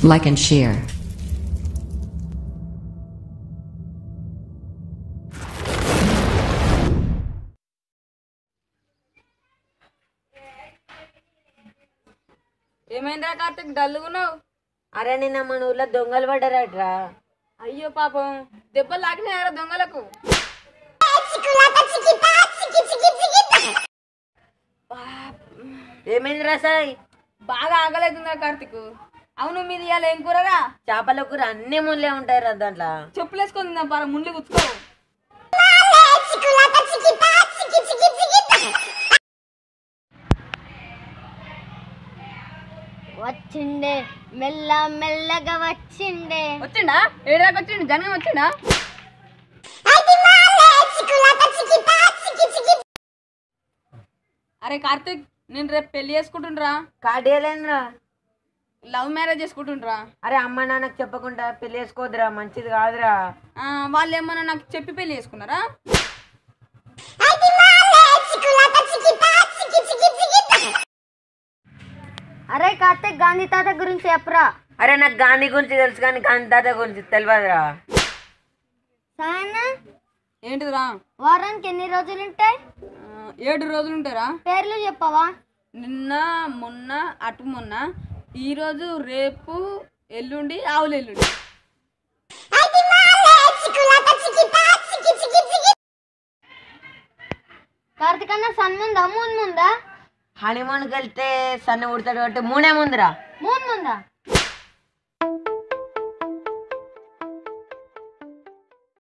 like and share. ఏమైందిరా కార్తిక్ డల్లుగున్నావు అరే నిన్న మన ఊర్లో దొంగలు పడ్డారట్రా అయ్యో పాపం దెబ్బలు లాగినాయారా దొంగలకు ఏమైందిరా సాయి బాగా ఆగలేదుందా కార్తిక్ అవును మీది ఇవాళ ఏం కూరరా చేపల కూర అన్ని ముళ్ళే ఉంటాయి రా దాంట్లో చెప్పులు వేసుకొని తిందాం పర ముండ్లు గుచ్చుకో వచ్చిండే మెల్ల మెల్లగా వచ్చిండే వచ్చిండా ఏడాకి వచ్చిండు జనం వచ్చిండా అరే కార్తిక్ నేను రేపు పెళ్లి చేసుకుంటుండ్రా కాడేలేదురా లవ్ మ్యారేజ్ చేసుకుంటుండ్రా అరే అమ్మ నాన్నకు చెప్పకుండా పెళ్లి చేసుకోవద్దురా మంచిది కాదురా ఆ, వాళ్ళు ఏమన్నా నాకు చెప్పి పెళ్లి చేసుకున్నారా అరే కార్తీక్ గాంధీ తాత గురించి చెప్పరా అరే నాకు గాంధీ గురించి తెలుసు కానీ గాంధీ తాత గురించి తెలియదురా సాయన ఏంటిదిరా వారానికి ఎన్ని రోజులు ఉంటాయి ఆ, ఏడు రోజులు ఉంటారా పేర్లు చెప్పవా నిన్న మొన్న అటు మొన్న ఈరోజు రేపు ఎల్లుండి ఆవులు ఎల్లుండి కార్తీక్ అన్న సన్ ముందా మూన్ ముందా హనీమూన్కి వెళ్తే సన్న ఉడతాడు కాబట్టి మూడే ముందురా మూన్ ముందా